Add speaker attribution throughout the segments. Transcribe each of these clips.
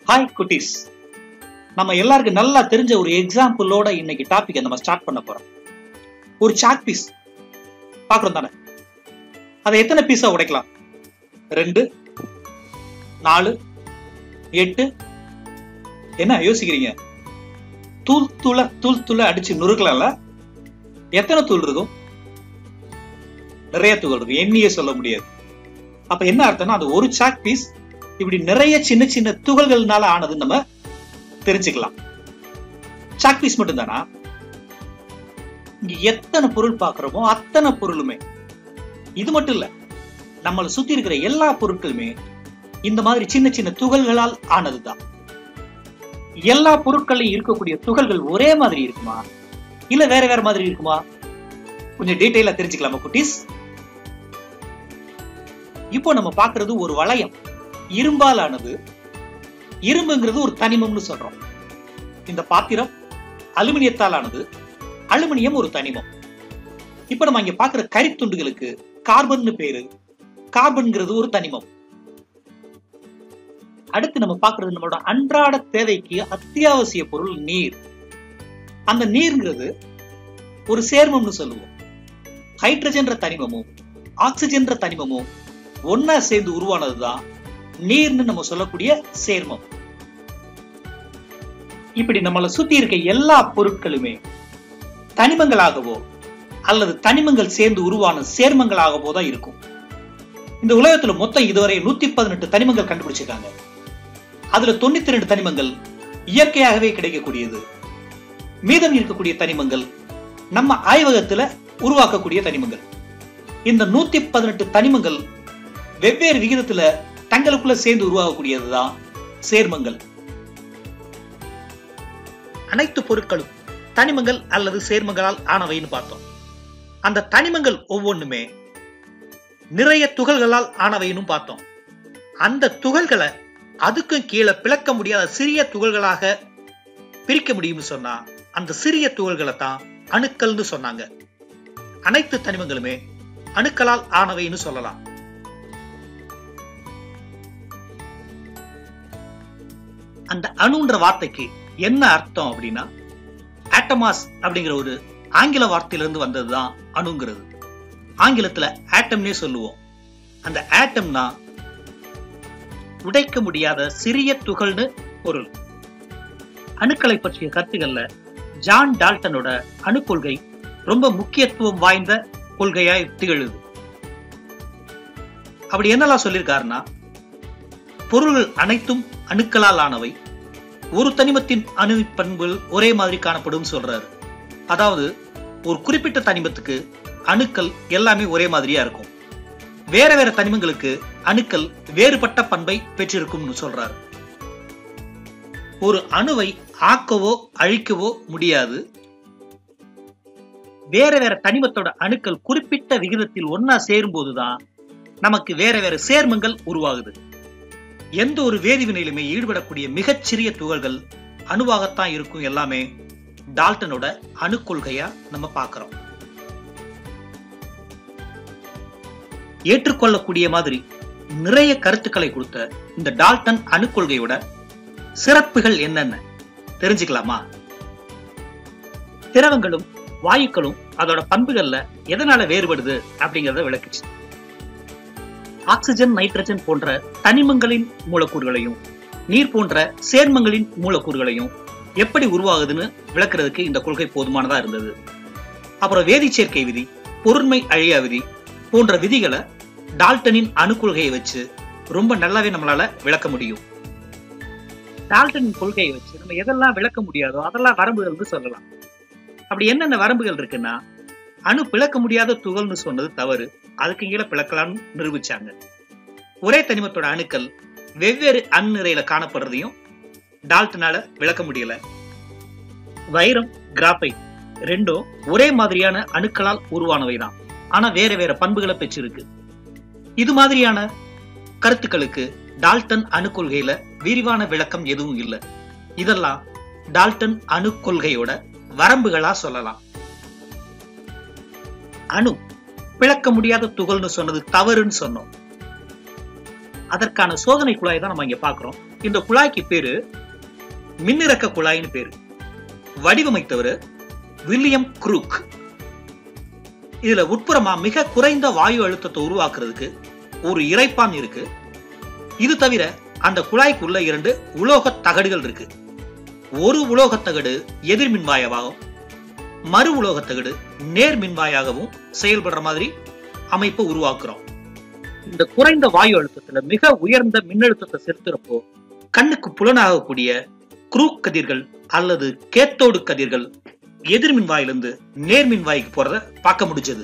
Speaker 1: hi குட்டீஸ் நம்ம எல்லாருக்கும் நல்லா தெரிஞ்ச ஒரு எக்ஸாம்பிளோட இன்னைக்கு டாபிக் நம்ம ஸ்டார்ட் பண்ண போறோம் ஒரு சாக் பீஸ் பாக்குறோம் தானே அதை எத்தனை பீஸா உடைக்கலாம் ரெண்டு நாலு எட்டு என்ன யோசிக்கிறீங்க தூள் தூள தூள் தூள அடிச்சு நுறுக்கலாம்ல எத்தனை தூள் இருக்கும் நிறைய தூள் இருக்கும் எண்ணியே சொல்ல முடியாது அப்ப என்ன அர்த்தம்னா அது ஒரு சாக் பீஸ் இப்படி நிறைய சின்ன சின்ன துகள்கள்னால ஆனதுன்னு நம்ம தெரிஞ்சுக்கலாம் சாக் பீஸ் மட்டும் தானா இங்க எத்தனை பொருள் பார்க்கிறோமோ அத்தனை பொருளுமே இது மட்டும் இல்ல நம்மளை சுத்தி இருக்கிற எல்லா பொருட்களுமே இந்த மாதிரி சின்ன சின்ன துகள்களால் ஆனதுதான் எல்லா பொருட்களையும் இருக்கக்கூடிய துகள்கள் ஒரே மாதிரி இருக்குமா இல்ல வேற வேற மாதிரி இருக்குமா கொஞ்சம் டீட்டெயிலா தெரிஞ்சுக்கலாமா குட்டீஸ் இப்போ நம்ம பாக்குறது ஒரு வளையம் இரும்பால் ஆனது இரும்புங்கிறது ஒரு தனிமம்னு சொல்றோம் இந்த பாத்திரம் அலுமினியத்தால் ஆனது அலுமினியம் ஒரு தனிமம் இப்ப நம்ம இங்க பாக்குற கரித்துண்டுகளுக்கு கார்பன் பேரு கார்பன்ங்கிறது ஒரு தனிமம் அடுத்து நம்ம பாக்குறது நம்மளோட அன்றாட தேவைக்கு அத்தியாவசிய பொருள் நீர் அந்த நீர்ங்கிறது ஒரு சேர்மம்னு சொல்லுவோம் ஹைட்ரஜன்ற தனிமமும் ஆக்சிஜன்ற தனிமமும் ஒன்னா சேர்ந்து உருவானதுதான் நீர்னு நம்ம சொல்லக்கூடிய சேர்மம் இப்படி நம்மளை சுத்தி இருக்க எல்லா பொருட்களுமே தனிமங்களாகவோ அல்லது தனிமங்கள் சேர்ந்து உருவான சேர்மங்களாகவோ தான் இருக்கும் இந்த உலகத்துல மொத்தம் இதுவரை நூத்தி பதினெட்டு தனிமங்கள் கண்டுபிடிச்சிருக்காங்க அதுல தொண்ணூத்தி ரெண்டு தனிமங்கள் இயற்கையாகவே கிடைக்கக்கூடியது மீதம் இருக்கக்கூடிய தனிமங்கள் நம்ம ஆய்வகத்துல உருவாக்கக்கூடிய தனிமங்கள் இந்த நூத்தி பதினெட்டு தனிமங்கள் வெவ்வேறு விகிதத்துல தங்களுக்குள்ள சேர்ந்து உருவாகக்கூடியதுதான் சேர்மங்கள் அனைத்து பொருட்களும் தனிமங்கள் அல்லது சேர்மங்களால் ஆனவைன்னு பார்த்தோம் அந்த தனிமங்கள் ஒவ்வொன்றுமே நிறைய துகள்களால் ஆனவைன்னு பார்த்தோம் அந்த துகள்களை அதுக்கும் கீழே பிளக்க முடியாத சிறிய துகள்களாக பிரிக்க முடியும்னு சொன்னா அந்த சிறிய துகள்களை தான் அணுக்கள்னு சொன்னாங்க அனைத்து தனிமங்களுமே அணுக்களால் ஆனவைன்னு சொல்லலாம் அந்த அணுன்ற வார்த்தைக்கு என்ன அர்த்தம் அப்படின்னா ஆட்டமாஸ் அப்படிங்கிற ஒரு ஆங்கில வார்த்தையிலிருந்து வந்ததுதான் அணுங்கிறது ஆங்கிலத்துல ஆட்டம்னே சொல்லுவோம் அந்த ஆட்டம்னா உடைக்க முடியாத சிறிய துகள்னு பொருள் அணுக்களை பற்றிய கருத்துக்கள்ல ஜான் டால்டனோட அணு கொள்கை ரொம்ப முக்கியத்துவம் வாய்ந்த கொள்கையா திகழுது அப்படி என்னெல்லாம் சொல்லியிருக்காருன்னா பொருள்கள் அனைத்தும் அணுக்களால் ஆனவை ஒரு தனிமத்தின் அணு பண்புகள் ஒரே மாதிரி காணப்படும் சொல்றாரு அதாவது ஒரு குறிப்பிட்ட தனிமத்துக்கு அணுக்கள் எல்லாமே ஒரே மாதிரியா இருக்கும் வேற வேற தனிமங்களுக்கு அணுக்கள் வேறுபட்ட பண்பை பெற்றிருக்கும்னு சொல்றாரு ஒரு அணுவை ஆக்கவோ அழிக்கவோ முடியாது வேற வேற தனிமத்தோட அணுக்கள் குறிப்பிட்ட விகிதத்தில் ஒன்னா சேரும் போதுதான் நமக்கு வேற வேற சேர்மங்கள் உருவாகுது எந்த ஒரு வேதிவினையிலுமே ஈடுபடக்கூடிய மிகச்சிறிய துகள்கள் அணுவாகத்தான் இருக்கும் எல்லாமே டால்டனோட அணு கொள்கையா நம்ம பார்க்கிறோம் ஏற்றுக்கொள்ளக்கூடிய மாதிரி நிறைய கருத்துக்களை கொடுத்த இந்த டால்டன் அணு கொள்கையோட சிறப்புகள் என்னென்ன தெரிஞ்சுக்கலாமா திரவங்களும் வாயுக்களும் அதோட பண்புகள்ல எதனால வேறுபடுது அப்படிங்கறத விளக்குச்சு ஆக்சிஜன் நைட்ரஜன் போன்ற தனிமங்களின் மூலக்கூறுகளையும் நீர் போன்ற சேர்மங்களின் மூலக்கூறுகளையும் எப்படி உருவாகுதுன்னு விளக்குறதுக்கு இந்த கொள்கை போதுமானதா இருந்தது அப்புறம் வேதி சேர்க்கை விதி பொருண்மை அழியா விதி போன்ற விதிகளை டால்டனின் அணு கொள்கையை வச்சு ரொம்ப நல்லாவே நம்மளால விளக்க முடியும் டால்டனின் கொள்கையை வச்சு நம்ம எதெல்லாம் விளக்க முடியாதோ அதெல்லாம் வரம்புகள்னு சொல்லலாம் அப்படி என்னென்ன வரம்புகள் இருக்குன்னா அணு பிளக்க முடியாத துகள்னு சொன்னது தவறு அதுக்கு கீழே பிளக்கலாம்னு நிரூபிச்சாங்க ஒரே தனிமத்தோட அணுக்கள் வெவ்வேறு அந்நிறையில காணப்படுறதையும் டால்டனால விளக்க முடியல வைரம் கிராபைட் ரெண்டும் ஒரே மாதிரியான அணுக்களால் உருவானவைதான் ஆனா வேற வேற பண்புகளை பெற்றிருக்கு இது மாதிரியான கருத்துக்களுக்கு டால்டன் அணு கொள்கையில விரிவான விளக்கம் எதுவும் இல்லை இதெல்லாம் டால்டன் அணு கொள்கையோட வரம்புகளா சொல்லலாம் அணு பிளக்க முடியாத துகள்னு சொன்னது தவறுன்னு சொன்னோம் அதற்கான சோதனை குழாய் தான் நம்ம இங்க பாக்குறோம் இந்த குழாய்க்கு பேரு மின்னிறக்க குழாய்னு பேரு வடிவமைத்தவர் வில்லியம் குரூக் இதுல உட்புறமா மிக குறைந்த வாயு அழுத்தத்தை உருவாக்குறதுக்கு ஒரு இறைப்பான் இருக்கு இது தவிர அந்த குழாய்க்குள்ள இரண்டு உலோக தகடுகள் இருக்கு ஒரு உலோக தகடு எதிர் மின்வாயவாகவும் மறு உலோக தகடு நேர் மின்வாயாகவும் செயல்படுற மாதிரி அமைப்பு உருவாக்குறோம் இந்த குறைந்த வாயு அழுத்தத்துல மிக உயர்ந்த மின்னழுத்தத்தை செலுத்துறப்போ கண்ணுக்கு புலனாகக்கூடிய குரூக் கதிர்கள் அல்லது கேத்தோடு கதிர்கள் எதிர் மின்வாயிலிருந்து நேர் மின்வாய்க்கு போறத பார்க்க முடிஞ்சது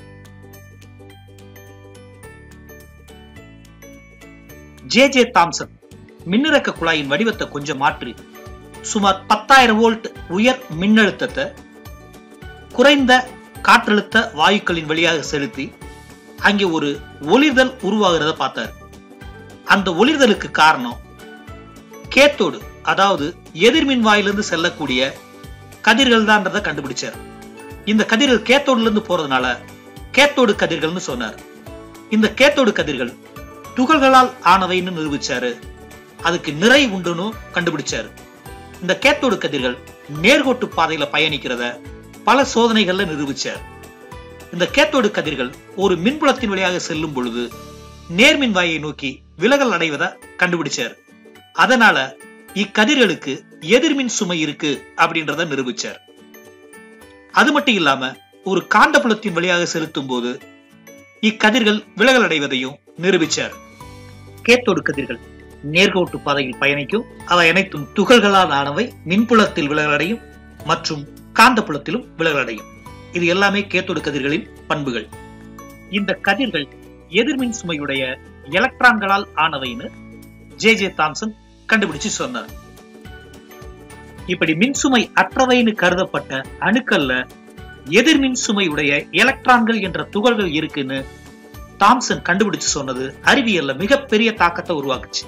Speaker 1: ஜே ஜே தாம்சன் மின்னிறக்க குழாயின் வடிவத்தை கொஞ்சம் மாற்றி சுமார் பத்தாயிரம் வோல்ட் உயர் மின்னழுத்தத்தை குறைந்த காற்றழுத்த வாயுக்களின் வழியாக செலுத்தி அங்கே ஒரு ஒளிர்தல் உருவாகிறத பார்த்தார் அந்த ஒளிர்தலுக்கு காரணம் கேத்தோடு அதாவது எதிர்மின் வாயிலிருந்து செல்லக்கூடிய கதிர்கள் தான்றதை கண்டுபிடிச்சார் இந்த கதிர்கள் கேத்தோடுல இருந்து போறதுனால கேத்தோடு கதிர்கள்னு சொன்னார் இந்த கேத்தோடு கதிர்கள் துகள்களால் ஆனவைன்னு நிரூபிச்சாரு அதுக்கு நிறை உண்டுன்னு கண்டுபிடிச்சாரு இந்த கேத்தோடு கதிர்கள் நேர்கோட்டு பாதையில பயணிக்கிறத பல சோதனைகள்ல நிரூபிச்சார் இந்த கேத்தோடு கதிர்கள் ஒரு மின்புலத்தின் வழியாக செல்லும் பொழுது நேர்மின் வாயை நோக்கி விலகல் அடைவதை கண்டுபிடிச்சார் அதனால இக்கதிர்களுக்கு எதிர்மின் சுமை இருக்கு அப்படின்றத நிரூபிச்சார் அது மட்டும் இல்லாம ஒரு காந்தப்புலத்தின் வழியாக செலுத்தும் போது இக்கதிர்கள் விலகல் அடைவதையும் நிரூபிச்சார் கேத்தோடு கதிர்கள் நேர்கோட்டு பாதையில் பயணிக்கும் அவை அனைத்தும் துகள்களால் ஆனவை மின்புலத்தில் விலகலடையும் மற்றும் காந்தப்புலத்திலும் விலகலடையும் இது எல்லாமே கேத்தோடு கதிர்களின் பண்புகள் இந்த கதிர்கள் எதிர்மின் சுமையுடைய எலக்ட்ரான்களால் ஆனவைன்னு ஜே ஜே தாம்சன் கண்டுபிடிச்சு சொன்னார் இப்படி மின்சுமை அற்றவைன்னு கருதப்பட்ட அணுக்கல்ல எதிர்மின் சுமையுடைய எலக்ட்ரான்கள் என்ற துகள்கள் இருக்குன்னு தாம்சன் கண்டுபிடிச்சு சொன்னது அறிவியல்ல மிகப்பெரிய தாக்கத்தை உருவாக்குச்சு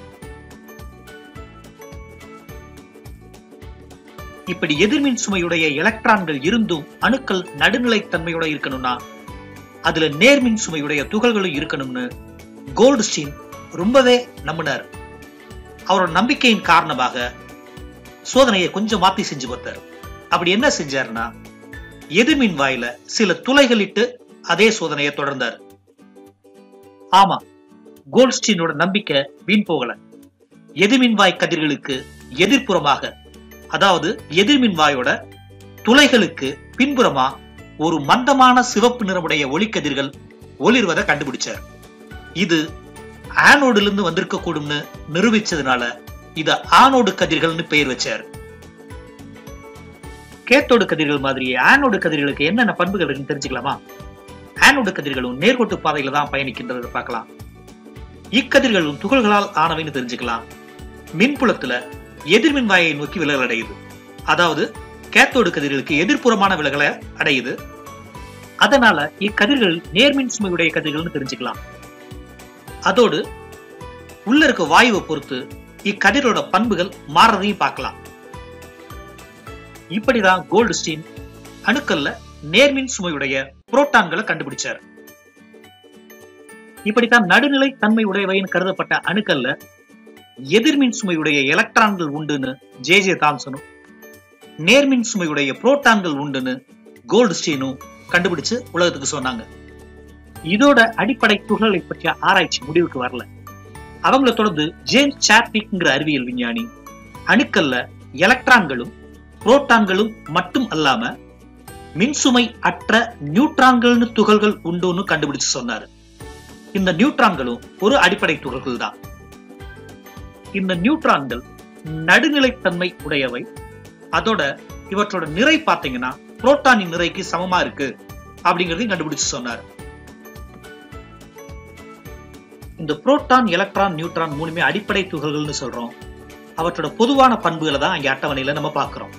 Speaker 1: இப்படி எதிர்மின் சுமையுடைய எலக்ட்ரான்கள் இருந்தும் அணுக்கள் நடுநிலைத்தன்மையோட இருக்கணும்னா அதுல நேர்மின் சுமையுடைய துகள்களும் இருக்கணும்னு கோல்டுஸ்டீன் ரொம்பவே நம்பினார் அவரோட நம்பிக்கையின் காரணமாக சோதனையை கொஞ்சம் மாத்தி செஞ்சு பார்த்தார் அப்படி என்ன செஞ்சாருன்னா எதிர்மின் வாயில சில துளைகள் இட்டு அதே சோதனையை தொடர்ந்தார் ஆமா கோல்ட்ஸ்டீனோட நம்பிக்கை வீண் போகல எதிர்மின்வாய் கதிர்களுக்கு எதிர்ப்புறமாக அதாவது எதிர்மின்வாயோட துளைகளுக்கு பின்புறமா ஒரு மந்தமான சிவப்பு நிறமுடைய ஒளிக்கதிர்கள் ஒளிர்வதை கண்டுபிடிச்சார் இது ஆனோடுல இருந்து வந்திருக்க கூடும்னு நிரூபிச்சதுனால இத ஆனோடு கதிர்கள்னு பெயர் வச்சார் கேத்தோடு கதிர்கள் மாதிரியே ஆனோடு கதிர்களுக்கு என்னென்ன பண்புகள் இருக்குன்னு தெரிஞ்சுக்கலாமா ஆனோடு கதிர்களும் நேர்கோட்டு பாதையில தான் பயணிக்கின்றதை பார்க்கலாம் இக்கதிர்களும் துகள்களால் ஆனவைன்னு தெரிஞ்சுக்கலாம் மின்புலத்துல எதிர்மின் வாயை நோக்கி விலகல் அடையுது அதாவது கேத்தோடு கதிர்களுக்கு எதிர்ப்புறமான விலகலை அடையுது அதனால இக்கதிர்கள் நேர்மின் சுமையுடைய கதிர்கள்னு தெரிஞ்சுக்கலாம் அதோடு உள்ள இருக்க வாயுவை பொறுத்து இக்கதிரோட பண்புகள் மாறுறதையும் பார்க்கலாம் இப்படிதான் கோல்டுஸ்டீன் அணுக்கல்ல நேர்மின் சுமையுடைய புரோட்டான்களை கண்டுபிடிச்சார் இப்படித்தான் நடுநிலை தன்மை உடையவைன்னு கருதப்பட்ட அணுக்கல்ல எதிர்மின் சுமையுடைய எலக்ட்ரான்கள் உண்டுன்னு ஜே ஜே தாம்சனும் நேர்மின் சுமையுடைய புரோட்டான்கள் உண்டுன்னு கோல்டுஸ்டீனும் கண்டுபிடிச்சு உலகத்துக்கு சொன்னாங்க இதோட அடிப்படை துகளை பற்றிய ஆராய்ச்சி முடிவுக்கு வரல அவங்கள தொடர்ந்து ஜேம்ஸ் சாட்விக்ங்கிற அறிவியல் விஞ்ஞானி அணுக்கல்ல எலக்ட்ரான்களும் புரோட்டான்களும் மட்டும் அல்லாம மின்சுமை அற்ற நியூட்ரான்கள்னு துகள்கள் உண்டுன்னு கண்டுபிடிச்சு சொன்னாரு இந்த நியூட்ரான்களும் ஒரு அடிப்படை துகள்கள் தான் இந்த நியூட்ரான்கள் நடுநிலைத்தன்மை உடையவை அதோட இவற்றோட நிறை பார்த்தீங்கன்னா புரோட்டானின் நிறைக்கு சமமா இருக்கு அப்படிங்கறதையும் கண்டுபிடிச்சு சொன்னார் இந்த புரோட்டான் எலக்ட்ரான் நியூட்ரான் மூணுமே அடிப்படை துகள்கள்னு சொல்றோம் அவற்றோட பொதுவான பண்புகளை தான் அங்க அட்டவணையில நம்ம பார்க்கிறோம்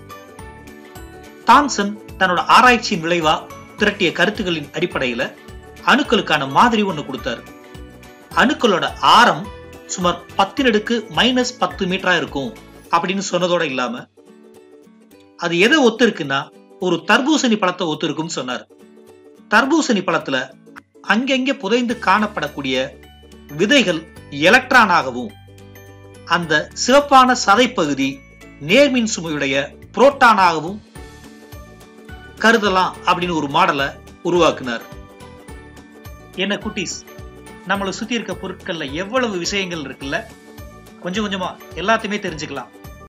Speaker 1: தாம்சன் தன்னோட ஆராய்ச்சியின் விளைவா திரட்டிய கருத்துக்களின் அடிப்படையில அணுக்களுக்கான மாதிரி ஒண்ணு கொடுத்தாரு அணுக்களோட ஆரம் சுமார் பத்தினடுக்கு மைனஸ் பத்து மீட்டரா இருக்கும் அப்படின்னு சொன்னதோட இல்லாம அது எதை ஒத்து இருக்குன்னா ஒரு தர்பூசணி பழத்தை ஒத்து இருக்கும்னு சொன்னார் தர்பூசணி பழத்துல அங்கங்க புதைந்து காணப்படக்கூடிய விதைகள் எலக்ட்ரானாகவும் அந்த சிவப்பான சதைப்பகுதி நேர்மின் சுமையுடைய புரோட்டானாகவும் கருதலாம் அப்படின்னு ஒரு மாடலை உருவாக்குனார் என்ன குட்டீஸ் நம்மளை சுத்தி இருக்க பொருட்கள்ல எவ்வளவு விஷயங்கள் இருக்குல்ல கொஞ்சம் கொஞ்சமா எல்லாத்தையுமே தெரிஞ்சுக்கலாம்